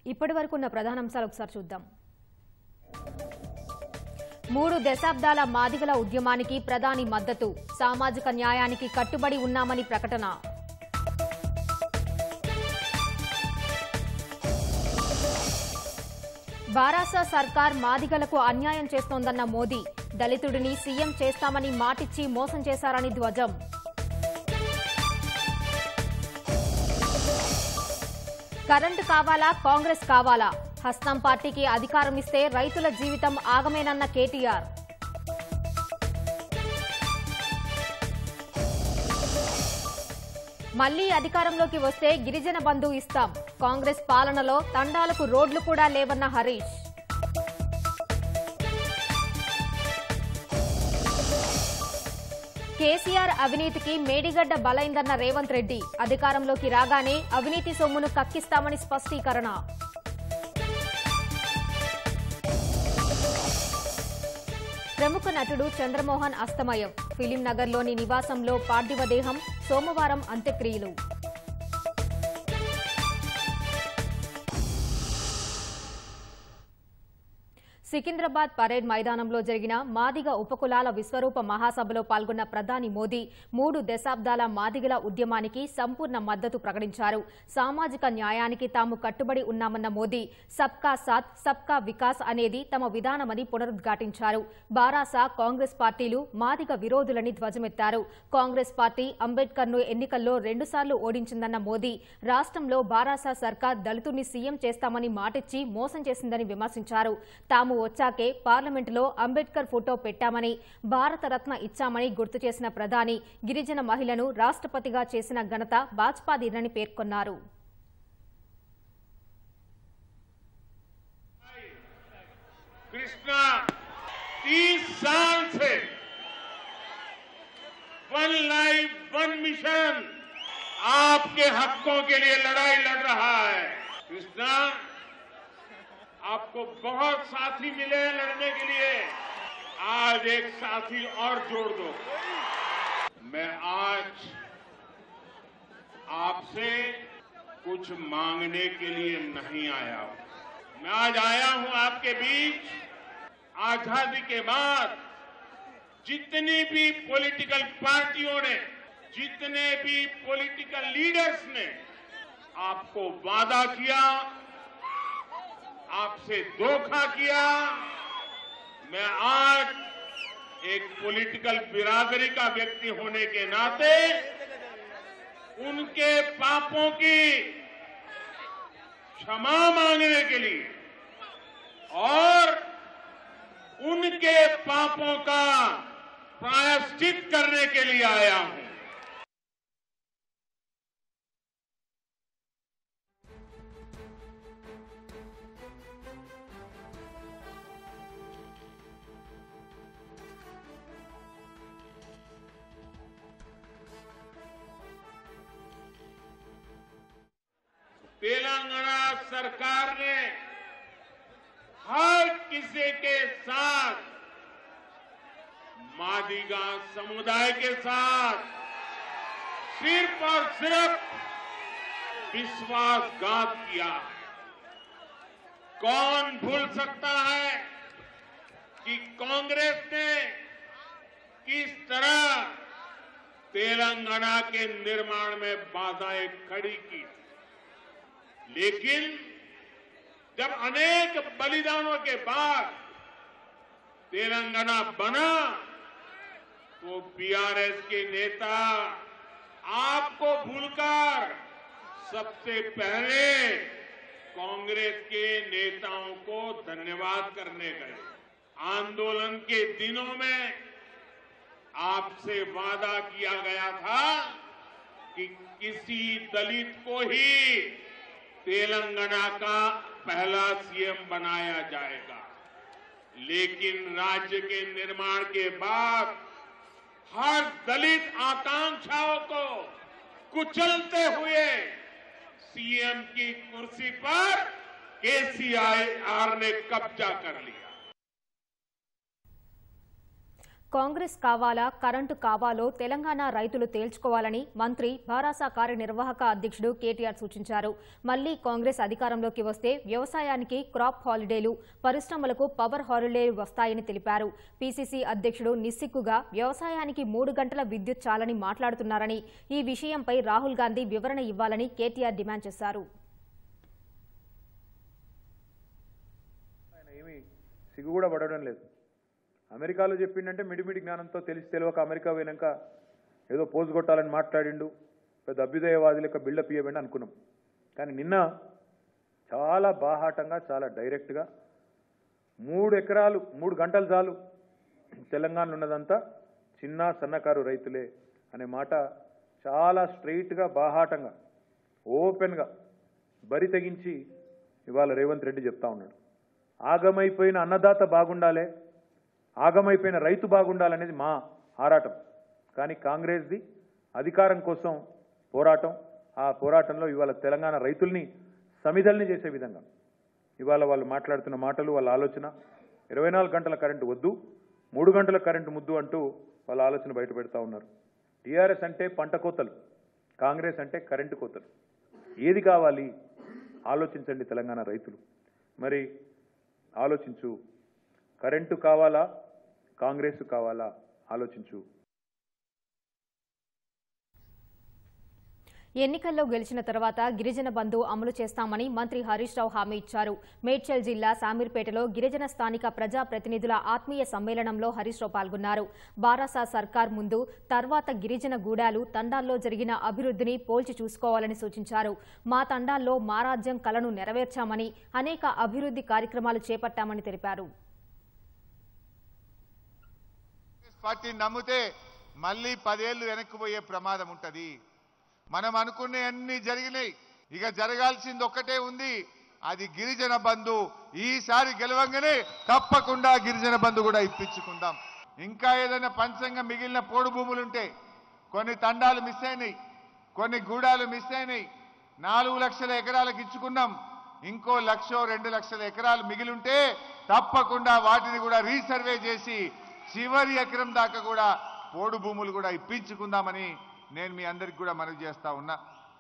ఇప్పటి వరకు ఉన్న ప్రధానాంశాలు ఒకసారి చూద్దాం మూడు దశాబ్దాల మాదిగల ఉద్యమానికి ప్రధాని మద్దతు సామాజిక న్యాయానికి కట్టుబడి ఉన్నామని ప్రకటన బారాసా సర్కార్ మాదిగలకు అన్యాయం చేస్తోందన్న మోదీ దళితుడిని సీఎం చేస్తామని మాటిచ్చి మోసం చేశారని ధ్వజం కరెంటు కావాలా కాంగ్రెస్ కావాలా హస్తం పార్టీకి అధికారం ఇస్తే రైతుల జీవితం ఆగమేనన్న కేటీఆర్ మళ్లీ అధికారంలోకి వస్తే గిరిజన బంధు ఇస్తాం కాంగ్రెస్ పాలనలో తండాలకు రోడ్లు కూడా లేవన్న హరీష్ కేసీఆర్ అవినీతికి మేడిగడ్డ బలైందన్న రేవంత్ రెడ్డి అధికారంలోకి రాగానే అవినీతి సొమ్మును కక్కిస్తామని స్పష్టీకరణ ప్రముఖ నటుడు చంద్రమోహన్ అస్తమయం ఫిలిం నగర్లోని నివాసంలో పార్థివ దేహం సోమవారం అంత్యక్రియలు సికింద్రాబాద్ పరేడ్ మైదానంలో జరిగిన మాదిగ ఉపకులాల విశ్వరూప మహాసభలో పాల్గొన్న ప్రధాని మోదీ మూడు దశాబ్దాల మాదిగల ఉద్యమానికి సంపూర్ణ మద్దతు ప్రకటించారు సామాజిక న్యాయానికి తాము కట్టుబడి ఉన్నామన్న మోదీ సబ్కా సాత్ సబ్కా వికాస్ అనేది తమ విధానమని పునరుద్ఘాటించారు బారాసా కాంగ్రెస్ పార్టీలు మాదిగ విరోధులని ధ్వజమెత్తారు కాంగ్రెస్ పార్టీ అంబేద్కర్ను ఎన్నికల్లో రెండుసార్లు ఓడించిందన్న మోదీ రాష్ట్రంలో బారాసా సర్కార్ దళితుడిని సీఎం చేస్తామని మాటిచ్చి మోసం చేసిందని విమర్శించారు తాము వచ్చాకే పార్లమెంటులో అంబేద్కర్ ఫోటో పెట్టామని భారతరత్న ఇచ్చామని గుర్తు చేసిన ప్రధాని గిరిజన మహిళను రాష్ట్రపతిగా చేసిన ఘనత వాజ్పాదీనని పేర్కొన్నారు कृष्णा तीस साल से वन लाइफ वन मिशन आपके हकों के लिए लड़ाई लड़ रहा है कृष्णा आपको बहुत साथी मिले हैं लड़ने के लिए आज एक साथी और जोड़ दो मैं आज आपसे कुछ मांगने के लिए नहीं आया हूं मैं आज आया हूं आपके बीच आजादी के बाद जितनी भी पॉलिटिकल पार्टियों ने जितने भी पॉलिटिकल लीडर्स ने आपको वादा किया आपसे धोखा किया मैं आज एक पॉलिटिकल बिरादरी का व्यक्ति होने के नाते उनके पापों की क्षमा मांगने के लिए और उनके पापों का प्रायश्चित करने के लिए आया हूं तेलंगाना सरकार ने हर किसी के साथ मादिगा समुदाय के साथ सिर्फ और सिर्फ विश्वासघात किया है कौन भूल सकता है कि कांग्रेस ने किस तरह तेलंगाना के निर्माण में बाधाएं खड़ी की लेकिन जब अनेक बलिदानों के बाद तेलंगाना बना तो बीआरएस के नेता आपको भूलकर सबसे पहले कांग्रेस के नेताओं को धन्यवाद करने गए आंदोलन के दिनों में आपसे वादा किया गया था कि किसी दलित को ही तेलंगाना का पहला सीएम बनाया जाएगा लेकिन राज्य के निर्माण के बाद हर दलित आकांक्षाओं को कुचलते हुए सीएम की कुर्सी पर केसीआईआर ने कब्जा कर लिया కాంగ్రెస్ కావాలా కరెంటు కావాలో తెలంగాణ రైతులు తేల్చుకోవాలని మంత్రి భారాస కార్యనిర్వాహక అధ్యక్షుడు కేటీఆర్ సూచించారు మళ్లీ కాంగ్రెస్ అధికారంలోకి వస్తే వ్యవసాయానికి క్రాప్ హాలిడేలు పరిశ్రమలకు పవర్ హాలిడేలు వస్తాయని తెలిపారు పీసీసీ అధ్యక్షుడు నిస్సిగ్గుగా వ్యవసాయానికి మూడు గంటల విద్యుత్ చాలని మాట్లాడుతున్నారని ఈ విషయంపై రాహుల్ గాంధీ వివరణ ఇవ్వాలని కేటీఆర్ డిమాండ్ చేశారు ఆయన ఏమి సిగ్గు కూడా పడడం లేదు అమెరికాలో చెప్పిండంటే మిడిమిడి జ్ఞానంతో తెలిసి తెలియక అమెరికా పోయినాక ఏదో పోజు కొట్టాలని మాట్లాడిండు పెద్ద అభ్యుదయవాది లెక్క బిల్డప్ ఇవ్వండి అనుకున్నాం కానీ నిన్న చాలా బాహాటంగా చాలా డైరెక్ట్గా మూడు ఎకరాలు మూడు గంటలు చాలు తెలంగాణలో ఉన్నదంతా చిన్న సన్నకారు రైతులే అనే మాట చాలా స్ట్రైట్గా బాహాటంగా ఓపెన్గా బరి తెగించి ఇవాళ రేవంత్ రెడ్డి చెప్తా ఉన్నాడు ఆగమైపోయిన అన్నదాత బాగుండాలే ఆగమైపోయిన రైతు బాగుండాలనేది మా ఆరాటం కానీ కాంగ్రెస్ది అధికారం కోసం పోరాటం ఆ పోరాటంలో ఇవాళ తెలంగాణ రైతుల్ని సమిధల్ని చేసే విధంగా ఇవాళ వాళ్ళు మాట్లాడుతున్న మాటలు వాళ్ళ ఆలోచన ఇరవై నాలుగు గంటల కరెంటు వద్దు మూడు గంటల కరెంటు ముద్దు అంటూ వాళ్ళ ఆలోచన బయట పెడతా ఉన్నారు టీఆర్ఎస్ అంటే పంట కోతలు కాంగ్రెస్ అంటే కరెంటు కోతలు ఏది కావాలి ఆలోచించండి తెలంగాణ రైతులు మరి ఆలోచించు కరెంటు కావాలా కాంగ్రెస్ కావాలా ఆలోచించు ఎన్నికల్లో గెలిచిన తర్వాత గిరిజన బంధు అమలు చేస్తామని మంత్రి హరీష్ రావు హామీ ఇచ్చారు మేడ్చల్ జిల్లా సామీర్పేటలో గిరిజన స్థానిక ప్రజా ప్రతినిధుల ఆత్మీయ సమ్మేళనంలో హరీష్ రావు పాల్గొన్నారు బారాసా సర్కార్ ముందు తర్వాత గిరిజన గూడాలు తండాల్లో జరిగిన అభివృద్ధిని పోల్చి చూసుకోవాలని సూచించారు మా తండాల్లో మా రాజ్యం కలను నెరవేర్చామని అనేక అభివృద్ధి కార్యక్రమాలు చేపట్టామని తెలిపారు కాంగ్రెస్ పార్టీని నమ్మితే మళ్ళీ పదేళ్లు వెనక్కి పోయే ప్రమాదం ఉంటది మనం అనుకునే అన్ని జరిగినాయి ఇక జరగాల్సింది ఒక్కటే ఉంది అది గిరిజన బంధు ఈసారి గెలవంగానే తప్పకుండా గిరిజన బంధు కూడా ఇప్పించుకుందాం ఇంకా ఏదైనా పంచంగా మిగిలిన పోడు భూములుంటే కొన్ని తండాలు మిస్ అయినాయి కొన్ని గూడాలు మిస్ అయినాయి నాలుగు లక్షల ఎకరాలకు ఇచ్చుకున్నాం ఇంకో లక్షో రెండు లక్షల ఎకరాలు మిగిలింటే తప్పకుండా వాటిని కూడా రీసర్వే చేసి చివరి ఎకరం దాకా కూడా పోడు భూములు కూడా ఇప్పించుకుందామని నేను మీ అందరికి కూడా మనవి చేస్తా ఉన్నా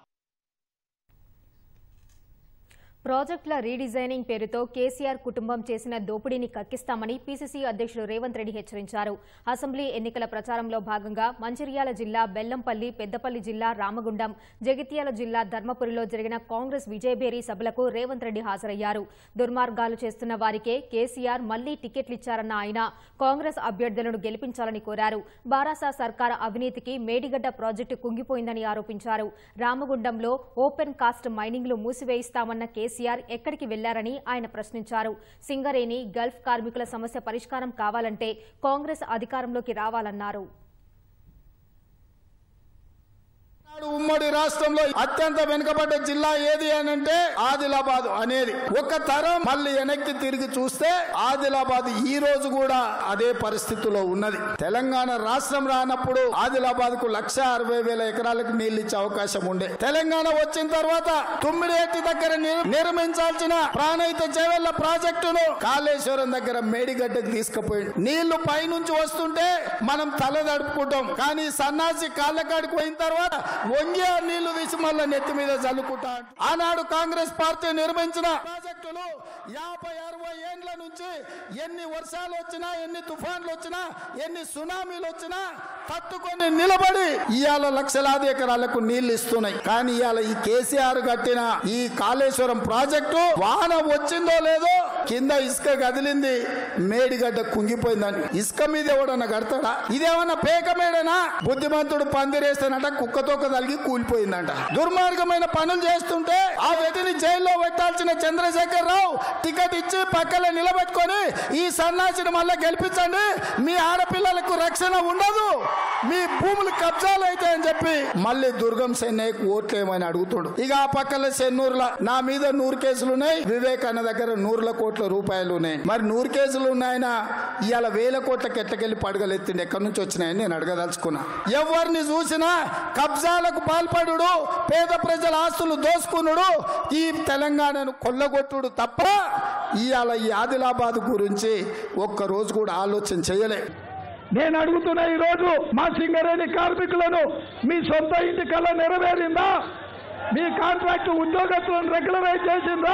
ప్రాజెక్టుల రీడిజైనింగ్ పేరుతో కేసీఆర్ కుటుంబం చేసిన దోపిడీని కక్కిస్తామని పీసీసీ అధ్యక్షుడు రేవంత్ రెడ్డి హెచ్చరించారు అసెంబ్లీ ఎన్నికల ప్రచారంలో భాగంగా మంచిర్యాల జిల్లా బెల్లంపల్లి పెద్దపల్లి జిల్లా రామగుండం జగిత్యాల జిల్లా ధర్మపురిలో జరిగిన కాంగ్రెస్ విజయభేరి సభలకు రేవంత్ రెడ్డి హాజరయ్యారు దుర్మార్గాలు చేస్తున్న వారికే కేసీఆర్ మళ్లీ టికెట్లిచ్చారన్న ఆయన కాంగ్రెస్ అభ్యర్థులను గెలిపించాలని కోరారు బారాసా సర్కార్ అవినీతికి మేడిగడ్డ ప్రాజెక్టు కుంగిపోయిందని ఆరోపించారు రామగుండంలో ఓపెన్ కాస్ట్ మైనింగ్లు మూసివేయిస్తామన్న కేసీఆర్ ఎక్కడికి వెళ్లారని ఆయన ప్రశ్నించారు సింగరేణి గల్ఫ్ కార్మికుల సమస్య పరిష్కారం కావాలంటే కాంగ్రెస్ అధికారంలోకి రావాలన్నారు నాడు ఉమ్మడి రాష్ట్రంలో అత్యంత వెనుకబడ్డ జిల్లా ఏది అని అంటే ఆదిలాబాద్ అనేది ఒక తరం మళ్ళీ వెనక్కి తిరిగి చూస్తే ఆదిలాబాద్ ఈ రోజు కూడా అదే పరిస్థితిలో ఉన్నది తెలంగాణ రాష్ట్రం రానప్పుడు ఆదిలాబాద్ కు లక్ష అరవై వేల ఎకరాలకు నీళ్లు ఇచ్చే అవకాశం ఉండే తెలంగాణ వచ్చిన తర్వాత తుమ్మిడిఎట్టి దగ్గర నిర్- నిర్మించాల్సిన ప్రాణహిత చేవెళ్ల ప్రాజెక్టును కాళేశ్వరం దగ్గర మేడిగడ్డకు తీసుకుపోయింది నీళ్లు పైనుంచి వస్తుంటే మనం తల దడుపుకుంటాం కానీ సన్నాసి కాళ్ళకాడికి పోయిన తర్వాత వంగి ఆ నీళ్లు తీసి మళ్ళీ నెత్తి మీద చల్లుకుంటా ఆనాడు కాంగ్రెస్ పార్టీ నిర్మించిన ప్రాజెక్టులు యాభై అరవై ఏండ్ల నుంచి ఎన్ని వర్షాలు వచ్చినా ఎన్ని తుఫాన్లు వచ్చినా ఎన్ని సునామీలు వచ్చినా తట్టుకొని నిలబడి ఇవాళ లక్షలాది ఎకరాలకు నీళ్లు ఇస్తున్నాయి కానీ ఇవాళ ఈ కేసీఆర్ కట్టిన ఈ కాళేశ్వరం ప్రాజెక్టు వాన వచ్చిందో లేదో కింద ఇసుక కదిలింది మేడిగడ్డ కుంగిపోయిందని ఇసుక మీద ఎవడన్నా కడతాడా ఇదేమన్నా పేక మేడనా బుద్ధిమంతుడు పందిరేస్తానంట కుక్కతోక తలిగి కూలిపోయిందంట దుర్మార్గమైన పనులు చేస్తుంటే ఆ వ్యక్తిని జైల్లో పెట్టాల్సిన చంద్రశేఖర్ రావు టికెట్ ఇచ్చి పక్కన నిలబెట్టుకొని ఈ సన్నాసిని మళ్ళా గెలిపించండి మీ ఆడపిల్లలకు రక్షణ ఉండదు మీ భూములు కబ్జాలు అయితే అని చెప్పి మళ్ళీ దుర్గం సెన్నయ్యకు ఓట్లు ఏమని అడుగుతాడు ఇక ఆ పక్కన సెన్నూరుల నా మీద నూరు కేసులు ఉన్నాయి వివేక్ అన్న దగ్గర నూరుల కోట్ల రూపాయలు ఉన్నాయి మరి నూరు కేసులు ఉన్నాయన ఇవాళ వేల కోట్లకి ఎట్టకెళ్ళి పడగలు ఎత్తిండి ఎక్కడి నుంచి వచ్చినాయని నేను అడగదలుచుకున్నా ఎవరిని చూసినా కబ్జాలకు పాల్పడుడు పేద ప్రజల ఆస్తులు దోసుకునుడు ఈ తెలంగాణను కొల్లగొట్టుడు తప్ప ఇవాళ ఈ ఆదిలాబాద్ గురించి ఒక్క రోజు కూడా ఆలోచన చేయలే నేను అడుగుతున్న ఈ రోజు మా సింగరేణి కార్మికులను మీ సొంత ఇంటి కళ నెరవేరిందా మీ కాంట్రాక్ట్ ఉద్యోగస్తులను రెగ్యులరైజ్ చేసిందా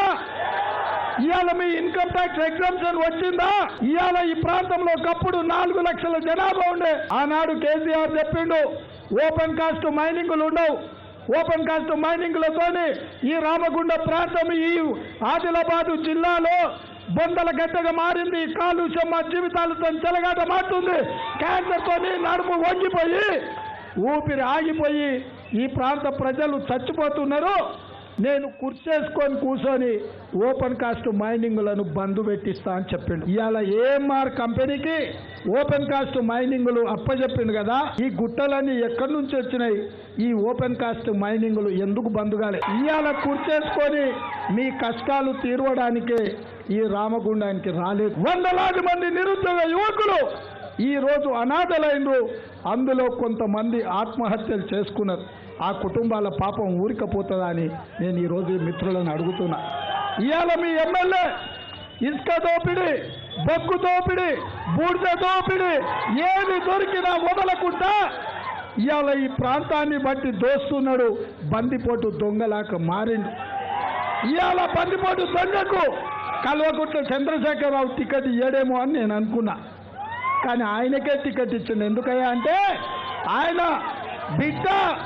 ఇవాళ మీ ఇన్కమ్ ట్యాక్స్ ఎగ్జామ్షన్ వచ్చిందా ఇవాళ ఈ ప్రాంతంలో ఒకప్పుడు నాలుగు లక్షల జనాభా ఉండే ఆనాడు కేసీఆర్ చెప్పిండు ఓపెన్ కాస్ట్ మైనింగ్లు ఉండవు ఓపెన్ కాస్ట్ మైనింగ్లతోని ఈ రామగుండ ప్రాంతం ఈ ఆదిలాబాదు జిల్లాలో బొందల గడ్డగా మారింది ఈ కాలుష్యం మా జీవితాలతో చెలగాట మారుతుంది క్యాన్సర్తోని నడుము వంగిపోయి ఊపిరి ఆగిపోయి ఈ ప్రాంత ప్రజలు చచ్చిపోతున్నారు నేను కుర్చేసుకొని కూర్చొని ఓపెన్ కాస్ట్ మైనింగ్లను బంద్ పెట్టిస్తా అని చెప్పిండు ఇవాళ ఏఎంఆర్ కంపెనీకి ఓపెన్ కాస్ట్ మైనింగ్లు అప్పచెప్పిండు కదా ఈ గుట్టలన్నీ ఎక్కడి నుంచి వచ్చినాయి ఈ ఓపెన్ కాస్ట్ మైనింగ్లు ఎందుకు బంద్ కాలే ఇవాళ కుర్చేసుకొని మీ కష్టాలు తీరవడానికే ఈ రామగుండానికి రాలేదు వందలాది మంది నిరుద్యోగ యువకులు ఈ రోజు అనాథలైనరు అందులో కొంతమంది ఆత్మహత్యలు చేసుకున్నారు ఆ కుటుంబాల పాపం ఊరికపోతుందా అని నేను ఈరోజు ఈ మిత్రులను అడుగుతున్నా ఇవాళ మీ ఎమ్మెల్యే ఇసుక దోపిడి బొగ్గు దోపిడి బూడిద దోపిడి ఏది దొరికినా వదలకుండా ఇవాళ ఈ ప్రాంతాన్ని బట్టి దోస్తున్నాడు బందిపోటు దొంగలాక మారిండు ఇవాళ బందిపోటు దొంగకు కల్వకుట్ల చంద్రశేఖరరావు టికెట్ ఇయ్యడేమో అని నేను అనుకున్నా కానీ ఆయనకే టికెట్ ఇచ్చిండు ఎందుకయ్యా అంటే ఆయన బిడ్డ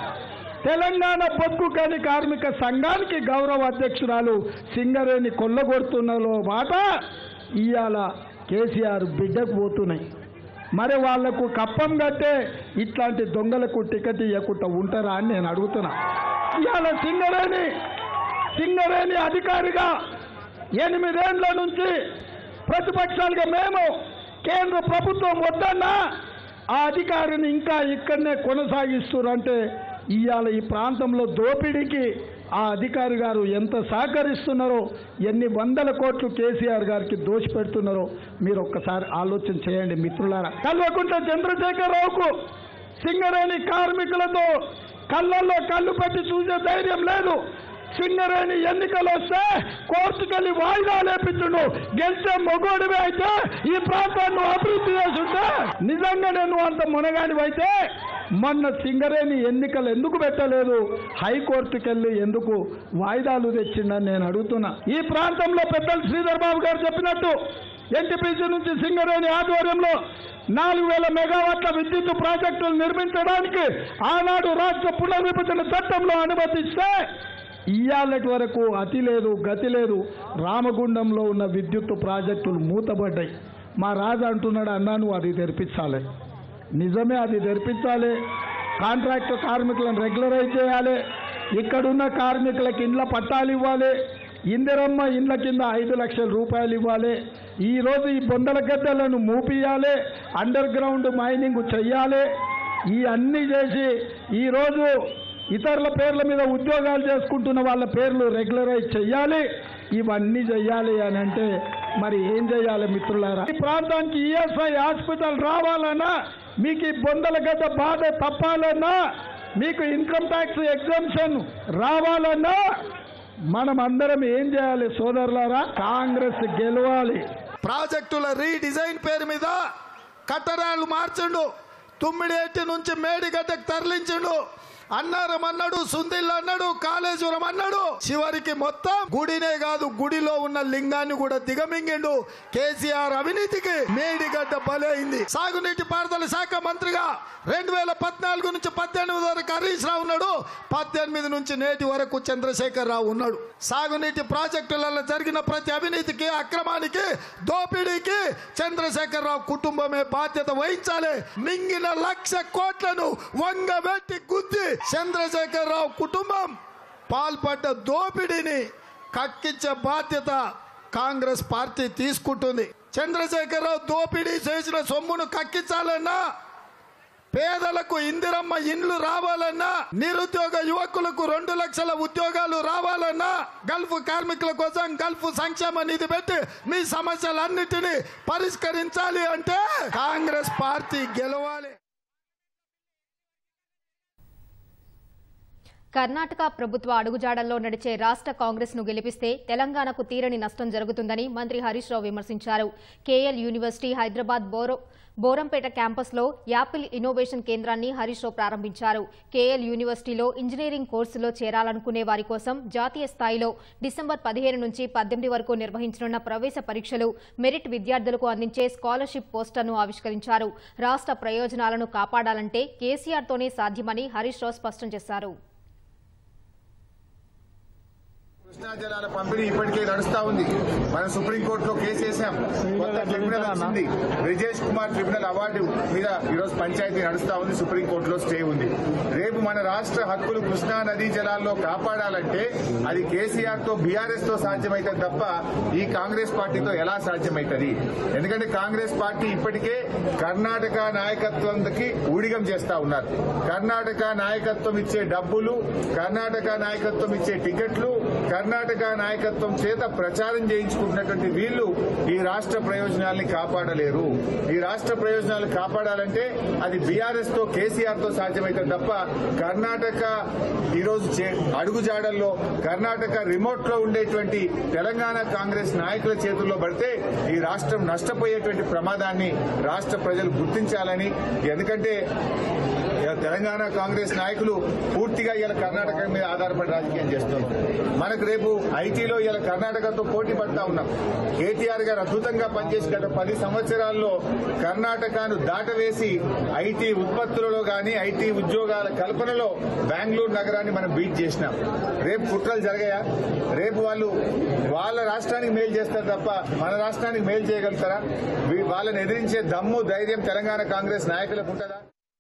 తెలంగాణ బొగ్గు గని కార్మిక సంఘానికి గౌరవ అధ్యక్షురాలు సింగరేణి కొల్లగొడుతున్నలో మాట ఇవాళ కేసీఆర్ బిడ్డకు పోతున్నాయి మరి వాళ్లకు కప్పం కట్టే ఇట్లాంటి దొంగలకు టికెట్ ఇవ్వకుండా ఉంటారా అని నేను అడుగుతున్నా ఇవాళ సింగరేణి సింగరేణి అధికారిగా ఎనిమిదేండ్ల నుంచి ప్రతిపక్షాలుగా మేము కేంద్ర ప్రభుత్వం వద్దన్నా ఆ అధికారిని ఇంకా ఇక్కడనే కొనసాగిస్తున్నారంటే ఇవాళ ఈ ప్రాంతంలో దోపిడీకి ఆ అధికారి గారు ఎంత సహకరిస్తున్నారో ఎన్ని వందల కోట్లు కేసీఆర్ గారికి దోషి పెడుతున్నారో మీరు ఒక్కసారి ఆలోచన చేయండి మిత్రులారా కల్వకుంట్ల చంద్రశేఖరరావుకు సింగరేణి కార్మికులతో కళ్ళల్లో కళ్ళు పెట్టి చూసే ధైర్యం లేదు సింగరేణి ఎన్నికలు వస్తే కోర్టుకెళ్ళి వాయిదా లేపించుండు గెలిచే మొగోడివి అయితే ఈ ప్రాంతాన్ని అభివృద్ధి చేసుంటే నిజంగా నేను అంత మునగానివైతే మొన్న సింగరేణి ఎన్నికలు ఎందుకు పెట్టలేదు హైకోర్టుకెళ్ళి ఎందుకు వాయిదాలు తెచ్చిండని నేను అడుగుతున్నా ఈ ప్రాంతంలో పెద్దలు శ్రీధర్ బాబు గారు చెప్పినట్టు ఎన్టీపీసీ నుంచి సింగరేణి ఆధ్వర్యంలో నాలుగు వేల మెగావాట్ల విద్యుత్ ప్రాజెక్టులు నిర్మించడానికి ఆనాడు రాష్ట్ర పునర్విభజన చట్టంలో అనుమతిస్తే ఇయ్యాలటి వరకు అతి లేదు గతి లేదు రామగుండంలో ఉన్న విద్యుత్ ప్రాజెక్టులు మూతబడ్డాయి మా రాజు అంటున్నాడు అన్నా నువ్వు అది తెరిపించాలి నిజమే అది తెరిపించాలి కాంట్రాక్ట్ కార్మికులను రెగ్యులరైజ్ చేయాలి ఇక్కడున్న కార్మికులకు ఇండ్ల పట్టాలు ఇవ్వాలి ఇందిరమ్మ ఇండ్ల కింద ఐదు లక్షల రూపాయలు ఇవ్వాలి ఈ రోజు ఈ బొందల గద్దెలను మూపియాలి అండర్ గ్రౌండ్ మైనింగ్ చెయ్యాలి ఈ అన్ని చేసి ఈరోజు ఇతరుల పేర్ల మీద ఉద్యోగాలు చేసుకుంటున్న వాళ్ళ పేర్లు రెగ్యులరైజ్ చెయ్యాలి ఇవన్నీ చెయ్యాలి అని అంటే మరి ఏం చేయాలి మిత్రులారా ఈ ప్రాంతానికి ఈఎస్ఐ హాస్పిటల్ రావాలన్నా మీకు ఈ బొందల గడ్డ బాధ తప్పాలన్నా మీకు ఇన్కమ్ ట్యాక్స్ ఎగ్జామ్షన్ రావాలన్నా మనం అందరం ఏం చేయాలి సోదరులారా కాంగ్రెస్ గెలవాలి ప్రాజెక్టుల రీడిజైన్ పేరు మీద కట్టడాలు మార్చిండు తుమ్మిడేటి నుంచి మేడిగడ్డకు తరలించిండు అన్నారం అన్నాడు సుందిల్ అన్నాడు కాళేశ్వరం అన్నాడు చివరికి మొత్తం గుడినే కాదు గుడిలో ఉన్న లింగాన్ని కూడా దిగమింగిండు కేసీఆర్ అవినీతికి మేడిగడ్డ బలైంది సాగునీటి పారుదల శాఖ మంత్రిగా రెండు వేల పద్నాలుగు నుంచి పద్దెనిమిది వరకు హరీష్ రావు ఉన్నాడు పద్దెనిమిది నుంచి నేటి వరకు చంద్రశేఖర్ రావు ఉన్నాడు సాగునీటి ప్రాజెక్టులలో జరిగిన ప్రతి అవినీతికి అక్రమానికి దోపిడీకి చంద్రశేఖర్ రావు కుటుంబమే బాధ్యత వహించాలి మింగిన లక్ష కోట్లను వంగబెట్టి గుద్ది చంద్రశేఖర్ రావు కుటుంబం పాల్పడ్డ దోపిడీని కక్కించే బాధ్యత కాంగ్రెస్ పార్టీ తీసుకుంటుంది చంద్రశేఖర్ రావు దోపిడీ చేసిన సొమ్మును కక్కించాలన్నా పేదలకు ఇందిరమ్మ ఇండ్లు రావాలన్నా నిరుద్యోగ యువకులకు రెండు లక్షల ఉద్యోగాలు రావాలన్నా గల్ఫ్ కార్మికుల కోసం గల్ఫ్ సంక్షేమ నిధి పెట్టి మీ సమస్యలన్నిటినీ పరిష్కరించాలి అంటే కాంగ్రెస్ పార్టీ గెలవాలి కర్ణాటక ప్రభుత్వ అడుగుజాడల్లో నడిచే రాష్ట్ర కాంగ్రెస్ ను గెలిపిస్తే తెలంగాణకు తీరని నష్టం జరుగుతుందని మంత్రి హరీష్ రావు విమర్శించారు కేఎల్ యూనివర్సిటీ హైదరాబాద్ బోరో బోరంపేట క్యాంపస్లో యాపిల్ ఇన్నోవేషన్ కేంద్రాన్ని హరీష్ రావు ప్రారంభించారు కేఎల్ యూనివర్సిటీలో ఇంజనీరింగ్ కోర్సులో చేరాలనుకునే వారి కోసం జాతీయ స్థాయిలో డిసెంబర్ పదిహేను నుంచి పద్దెనిమిది వరకు నిర్వహించనున్న ప్రవేశ పరీక్షలు మెరిట్ విద్యార్థులకు అందించే స్కాలర్షిప్ పోస్టర్ను ఆవిష్కరించారు రాష్ట్ర ప్రయోజనాలను కాపాడాలంటే కేసీఆర్తోనే సాధ్యమని హరీష్ రావు స్పష్టం చేశారు కృష్ణా జలాల పంపిణీ ఇప్పటికే నడుస్తా ఉంది మనం సుప్రీంకోర్టులో కేసు వేసాం కొత్త ట్రిబ్యునల్ వచ్చింది బ్రిజేష్ కుమార్ ట్రిబ్యునల్ అవార్డు మీద ఈరోజు పంచాయతీ నడుస్తా ఉంది సుప్రీంకోర్టులో స్టే ఉంది రేపు మన రాష్ట్ర హక్కులు కృష్ణా నదీ జలాల్లో కాపాడాలంటే అది కేసీఆర్ తో బీఆర్ఎస్ తో సాధ్యమైతుంది తప్ప ఈ కాంగ్రెస్ పార్టీతో ఎలా సాధ్యమైతుంది ఎందుకంటే కాంగ్రెస్ పార్టీ ఇప్పటికే కర్ణాటక నాయకత్వంకి ఊడిగం చేస్తా ఉన్నారు కర్ణాటక నాయకత్వం ఇచ్చే డబ్బులు కర్ణాటక నాయకత్వం ఇచ్చే టికెట్లు కర్ణాటక నాయకత్వం చేత ప్రచారం చేయించుకుంటున్నటువంటి వీళ్లు ఈ రాష్ట్ర ప్రయోజనాల్ని కాపాడలేరు ఈ రాష్ట్ర ప్రయోజనాలు కాపాడాలంటే అది బీఆర్ఎస్ తో కేసీఆర్ తో సాధ్యమైతే తప్ప కర్ణాటక ఈరోజు చే- అడుగుజాడల్లో కర్ణాటక రిమోట్ లో ఉండేటువంటి తెలంగాణ కాంగ్రెస్ నాయకుల చేతుల్లో పడితే ఈ రాష్ట్రం నష్టపోయేటువంటి ప్రమాదాన్ని రాష్ట్ర ప్రజలు గుర్తించాలని ఎందుకంటే ఇలా తెలంగాణ కాంగ్రెస్ నాయకులు పూర్తిగా ఇలా కర్ణాటక మీద ఆధారపడి రాజకీయం చేస్తున్నారు మనకు రేపు ఐటీలో ఇలా కర్ణాటకతో పోటీ పడతా ఉన్నాం కేటీఆర్ గారు అద్భుతంగా పనిచేసి గత పది సంవత్సరాల్లో కర్ణాటకను దాటవేసి ఐటీ ఉత్పత్తులలో గాని ఐటీ ఉద్యోగాల కల్పనలో బెంగళూరు నగరాన్ని మనం బీట్ చేసినాం రేపు కుట్రలు జరిగాయా రేపు వాళ్ళు వాళ్ళ రాష్ట్రానికి మేలు చేస్తారు తప్ప మన రాష్ట్రానికి మేలు చేయగలుగుతారా వీ- వాళ్ళని ఎదిరించే దమ్ము ధైర్యం తెలంగాణ కాంగ్రెస్ నాయకులకు ఉంటుందా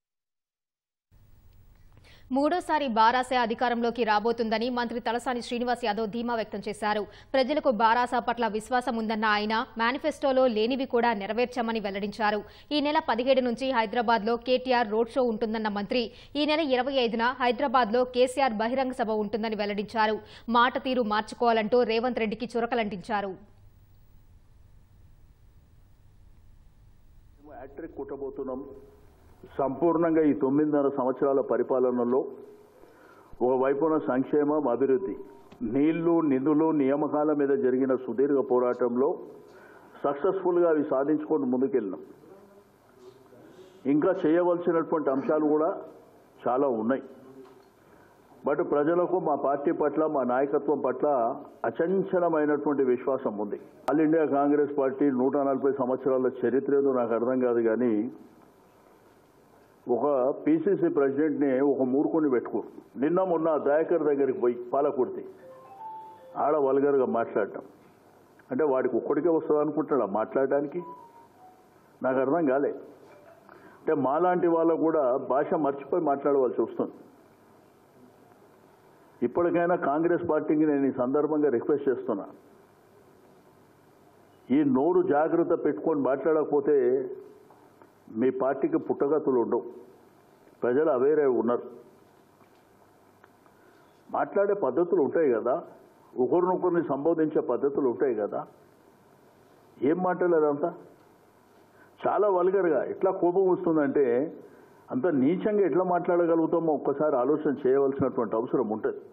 మూడోసారి బారాస అధికారంలోకి రాబోతుందని మంత్రి తలసాని శ్రీనివాస్ యాదవ్ ధీమా వ్యక్తం చేశారు ప్రజలకు బారాస పట్ల విశ్వాసం ఉందన్న ఆయన మేనిఫెస్టోలో లేనివి కూడా నెరవేర్చామని వెల్లడించారు ఈ నెల పదిహేడు నుంచి హైదరాబాద్ లో కేటీఆర్ రోడ్ షో ఉంటుందన్న మంత్రి ఈ నెల ఇరవై ఐదున హైదరాబాద్ లో కేసీఆర్ బహిరంగ సభ ఉంటుందని వెల్లడించారు మాట తీరు మార్చుకోవాలంటూ రేవంత్ రెడ్డికి చురకలంటించారు మేము హ్యాట్రిక్ కొట్టబోతున్నాం సంపూర్ణంగా ఈ తొమ్మిదిన్నర సంవత్సరాల పరిపాలనలో ఒకవైపున సంక్షేమం అభివృద్ధి నీళ్లు నిధులు నియామకాల మీద జరిగిన సుదీర్ఘ పోరాటంలో సక్సెస్ఫుల్గా అవి సాధించుకొని ముందుకెళ్ళినాం ఇంకా చేయవలసినటువంటి అంశాలు కూడా చాలా ఉన్నాయి బట్ ప్రజలకు మా పార్టీ పట్ల మా నాయకత్వం పట్ల అచంచలమైనటువంటి విశ్వాసం ఉంది ఆల్ ఇండియా కాంగ్రెస్ పార్టీ నూట నలభై సంవత్సరాల చరిత్ర ఏదో నాకు అర్థం కాదు కానీ ఒక పిసిసి ప్రెసిడెంట్ని ఒక మూర్ఖుని పెట్టుకో నిన్న మొన్న దయాకర్ దగ్గరికి పోయి పాలకుర్తి ఆడ వల్గర్గా మాట్లాడటం అంటే వాడికి ఒక్కడికే వస్తుంది అనుకుంటాడా మాట్లాడడానికి నాకు అర్థం కాలే అంటే మాలాంటి వాళ్ళకు కూడా భాష మర్చిపోయి మాట్లాడవలసి వస్తుంది ఇప్పటికైనా కాంగ్రెస్ పార్టీకి నేను ఈ సందర్భంగా రిక్వెస్ట్ చేస్తున్నా ఈ నోరు జాగ్రత్త పెట్టుకొని మాట్లాడకపోతే మీ పార్టీకి పుట్టగతులు ఉండవు ప్రజలు అవేరే ఉన్నారు మాట్లాడే పద్ధతులు ఉంటాయి కదా ఒకరినొకరిని సంబోధించే పద్ధతులు ఉంటాయి కదా ఏం మాట్లాడలేదంతా చాలా వల్గర్గా ఎట్లా కోపం వస్తుందంటే అంత నీచంగా ఎట్లా మాట్లాడగలుగుతామో ఒక్కసారి ఆలోచన చేయవలసినటువంటి అవసరం ఉంటుంది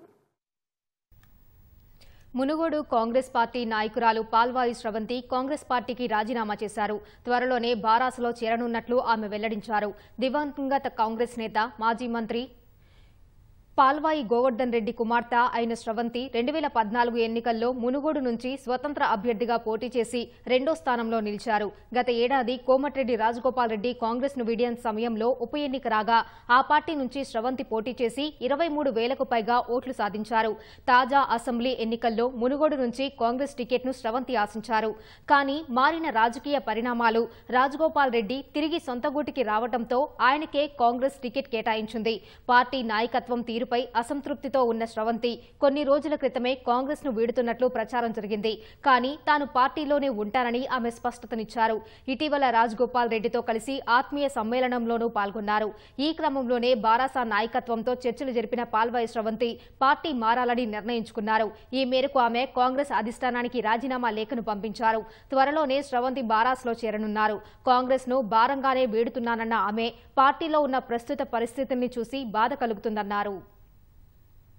మునుగోడు కాంగ్రెస్ పార్టీ నాయకురాలు పాల్వాయి స్రవంతి కాంగ్రెస్ పార్టీకి రాజీనామా చేశారు త్వరలోనే బారాసలో చేరనున్నట్లు ఆమె వెల్లడించారు దివంగత కాంగ్రెస్ నేత మాజీ మంత్రి పాల్వాయి గోవర్ధన్ రెడ్డి కుమార్తె అయిన స్రవంతి రెండు వేల పద్నాలుగు ఎన్నికల్లో మునుగోడు నుంచి స్వతంత్ర అభ్యర్థిగా పోటీ చేసి రెండో స్థానంలో నిలిచారు గత ఏడాది కోమటిరెడ్డి రాజగోపాల్ రెడ్డి కాంగ్రెస్ ను వీడియన్ సమయంలో ఉప ఎన్నిక రాగా ఆ పార్టీ నుంచి స్రవంతి పోటీ చేసి ఇరవై మూడు వేలకు పైగా ఓట్లు సాధించారు తాజా అసెంబ్లీ ఎన్నికల్లో మునుగోడు నుంచి కాంగ్రెస్ టికెట్ను స్రవంతి ఆశించారు కానీ మారిన రాజకీయ పరిణామాలు రాజగోపాల్ రెడ్డి తిరిగి సొంత గూటికి రావడంతో ఆయనకే కాంగ్రెస్ టికెట్ కేటాయించింది పార్టీ నాయకత్వం తీరుపై అసంతృప్తితో ఉన్న స్రవంతి కొన్ని రోజుల క్రితమే కాంగ్రెస్ ను వీడుతున్నట్లు ప్రచారం జరిగింది కానీ తాను పార్టీలోనే ఉంటానని ఆమె స్పష్టతనిచ్చారు ఇటీవల రాజగోపాల్ రెడ్డితో కలిసి ఆత్మీయ సమ్మేళనంలోనూ పాల్గొన్నారు ఈ క్రమంలోనే బారాసా నాయకత్వంతో చర్చలు జరిపిన పాల్వాయి స్రవంతి పార్టీ మారాలని నిర్ణయించుకున్నారు ఈ మేరకు ఆమె కాంగ్రెస్ అధిష్టానానికి రాజీనామా లేఖను పంపించారు త్వరలోనే స్రవంతి బారాస్లో చేరనున్నారు కాంగ్రెస్ ను భారంగానే వీడుతున్నానన్న ఆమె పార్టీలో ఉన్న ప్రస్తుత పరిస్థితుల్ని చూసి బాధ కలుగుతుందన్నారు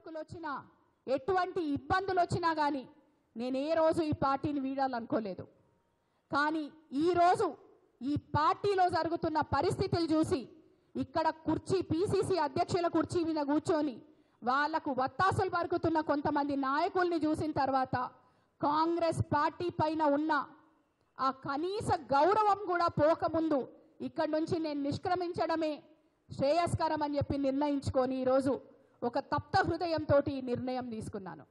ఒడిదుడుకులు వచ్చినా ఎటువంటి ఇబ్బందులు వచ్చినా కానీ నేను ఏ రోజు ఈ పార్టీని వీడాలనుకోలేదు కానీ ఈరోజు ఈ పార్టీలో జరుగుతున్న పరిస్థితులు చూసి ఇక్కడ కుర్చీ పీసీసీ అధ్యక్షుల కుర్చీ మీద కూర్చొని వాళ్లకు వత్తాసులు పరుకుతున్న కొంతమంది నాయకుల్ని చూసిన తర్వాత కాంగ్రెస్ పార్టీ పైన ఉన్న ఆ కనీస గౌరవం కూడా పోకముందు ఇక్కడి నుంచి నేను నిష్క్రమించడమే శ్రేయస్కరం అని చెప్పి నిర్ణయించుకొని ఈరోజు ఒక తప్త హృదయంతో ఈ నిర్ణయం తీసుకున్నాను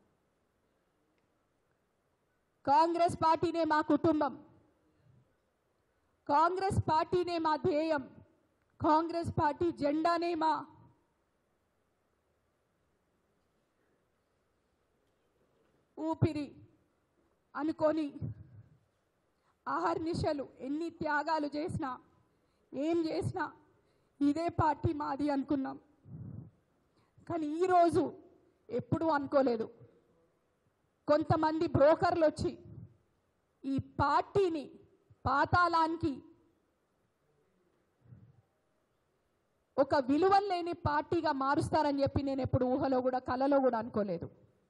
కాంగ్రెస్ పార్టీనే మా కుటుంబం కాంగ్రెస్ పార్టీనే మా ధ్యేయం కాంగ్రెస్ పార్టీ జెండానే మా ఊపిరి అనుకొని ఆహర్నిశలు ఎన్ని త్యాగాలు చేసినా ఏం చేసినా ఇదే పార్టీ మాది అనుకున్నాం కానీ ఈరోజు ఎప్పుడూ అనుకోలేదు కొంతమంది బ్రోకర్లు వచ్చి ఈ పార్టీని పాతాళానికి ఒక విలువలు లేని పార్టీగా మారుస్తారని చెప్పి నేను ఎప్పుడు ఊహలో కూడా కలలో కూడా అనుకోలేదు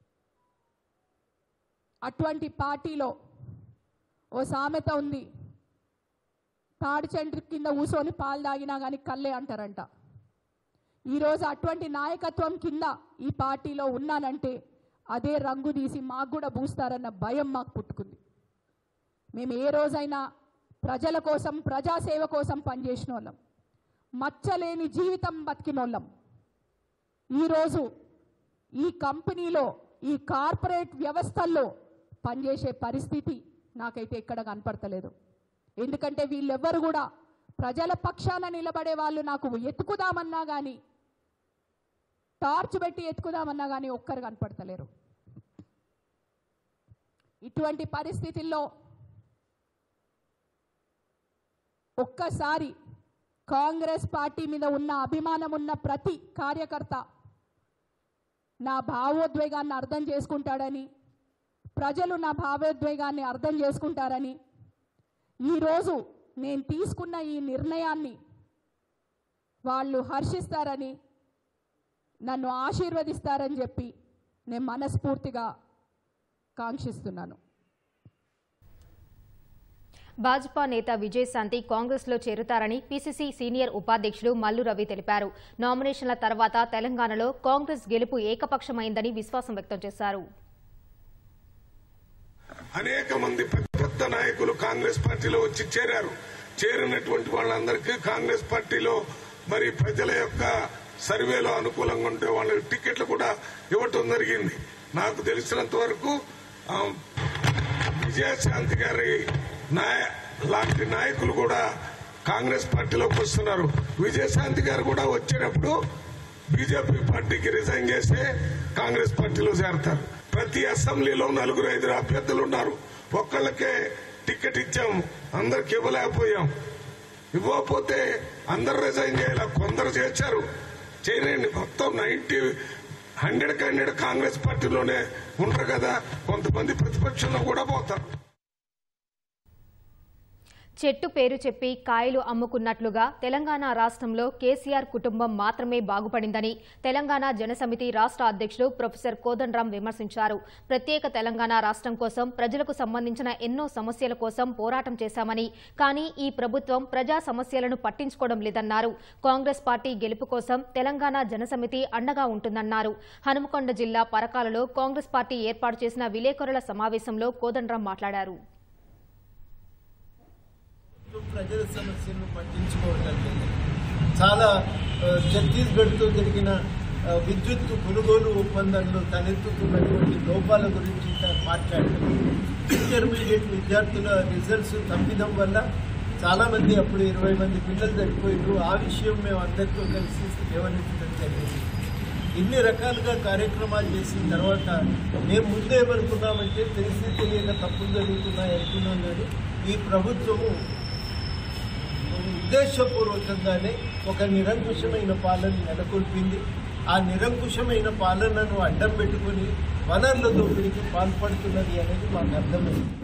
అటువంటి పార్టీలో ఓ సామెత ఉంది తాడి చెంటు కింద కూసోని పాలు తాగినా కానీ కళ్ళే అంటారంట ఈరోజు అటువంటి నాయకత్వం కింద ఈ పార్టీలో ఉన్నానంటే అదే రంగు తీసి మాకు కూడా పూస్తారన్న భయం మాకు పుట్టుకుంది మేము ఏ రోజైనా ప్రజల కోసం ప్రజాసేవ కోసం పనిచేసిన వాళ్ళం మచ్చలేని జీవితం బతికిన వాళ్ళం ఈరోజు ఈ కంపెనీలో ఈ కార్పొరేట్ వ్యవస్థల్లో పనిచేసే పరిస్థితి నాకైతే ఎక్కడ కనపడతలేదు ఎందుకంటే వీళ్ళెవ్వరు కూడా ప్రజల పక్షాన నిలబడే వాళ్ళు నాకు ఎత్తుకుదామన్నా కానీ టార్చ్ పెట్టి ఎత్తుకుదామన్నా కానీ ఒక్కరు కనపడతలేరు ఇటువంటి పరిస్థితుల్లో ఒక్కసారి కాంగ్రెస్ పార్టీ మీద ఉన్న అభిమానం ఉన్న ప్రతి కార్యకర్త నా భావోద్వేగాన్ని అర్థం చేసుకుంటాడని ప్రజలు నా భావోద్వేగాన్ని అర్థం చేసుకుంటారని ఈరోజు నేను తీసుకున్న ఈ నిర్ణయాన్ని వాళ్ళు హర్షిస్తారని నన్ను ఆశీర్వదిస్తారని చెప్పి నేను మనస్ఫూర్తిగా కాంక్షిస్తున్నాను భాజపా నేత విజయశాంతి కాంగ్రెస్లో చేరుతారని పీసీసీ సీనియర్ ఉపాధ్యక్షుడు మల్లు రవి తెలిపారు నామినేషన్ల తర్వాత తెలంగాణలో కాంగ్రెస్ గెలుపు ఏకపక్షమైందని విశ్వాసం వ్యక్తం చేశారు అనేక మంది పెద్ద పెద్ద నాయకులు కాంగ్రెస్ పార్టీలో వచ్చి చేరారు చేరినటువంటి వాళ్ళందరికీ కాంగ్రెస్ పార్టీలో మరి ప్రజల యొక్క సర్వేలో అనుకూలంగా ఉంటే వాళ్ళకి టికెట్లు కూడా ఇవ్వటం జరిగింది నాకు తెలిసినంత వరకు ఆ, విజయశాంతి గారి నాయ లాంటి నాయకులు కూడా కాంగ్రెస్ పార్టీలోకి వస్తున్నారు విజయశాంతి గారు కూడా వచ్చేటప్పుడు బీజేపీ పార్టీకి రిజైన్ చేస్తే కాంగ్రెస్ పార్టీలో చేరతారు ప్రతి అసెంబ్లీలో నలుగురు ఐదుగురు అభ్యర్థులు ఉన్నారు ఒక్కళ్ళకే టికెట్ ఇచ్చాం అందరికి ఇవ్వలేకపోయాం ఇవ్వకపోతే అందరు రిజైన్ చేయాల కొందరు చేశారు చేయలేండి మొత్తం నైన్టీ హండ్రెడ్ హండ్రెడ్ కాంగ్రెస్ పార్టీలోనే ఉండరు కదా కొంతమంది ప్రతిపక్షంలో కూడా పోతారు చెట్టు పేరు చెప్పి కాయలు అమ్ముకున్నట్లుగా తెలంగాణ రాష్ట్రంలో కేసీఆర్ కుటుంబం మాత్రమే బాగుపడిందని తెలంగాణ జనసమితి రాష్ట్ర అధ్యక్షుడు ప్రొఫెసర్ కోదండరాం విమర్శించారు ప్రత్యేక తెలంగాణ రాష్ట్రం కోసం ప్రజలకు సంబంధించిన ఎన్నో సమస్యల కోసం పోరాటం చేశామని కానీ ఈ ప్రభుత్వం ప్రజా సమస్యలను పట్టించుకోవడం లేదన్నారు కాంగ్రెస్ పార్టీ గెలుపు కోసం తెలంగాణ జనసమితి అండగా ఉంటుందన్నారు హనుమకొండ జిల్లా పరకాలలో కాంగ్రెస్ పార్టీ ఏర్పాటు చేసిన విలేకరుల సమావేశంలో కోదండరాం మాట్లాడారు ప్రజల సమస్యలను పట్టించుకోవడం లేదు చాలా ఆ, ఛత్తీస్గఢ్తో జరిగిన ఆ, విద్యుత్ కొనుగోలు ఒప్పందంలో తలెత్తుతున్నటువంటి లోపాల గురించి తా- మాట్లాడారు ఇంటర్మీడియట్ విద్యార్థుల రిజల్ట్స్ తప్పిదం వల్ల చాలా మంది అప్పుడు ఇరవై మంది పిల్లలు చనిపోయారు ఆ విషయం మేము అందరితో కలిసి లేవనెత్తడం జరిగింది ఇన్ని రకాలుగా కార్యక్రమాలు చేసిన తర్వాత మేము ముందే ఏమనుకున్నామంటే తెలిసి తెలియక తప్పులు జరుగుతున్నాయి అనుకున్నాం కానీ ఈ ప్రభుత్వము ఉద్దేశపూర్వకంగానే ఒక నిరంకుశమైన పాలన నెలకొల్పింది ఆ నిరంకుశమైన పాలనను అడ్డం పెట్టుకుని వనరుల దోపిడీకి పాల్పడుతున్నది అనేది మాకు అర్థమైంది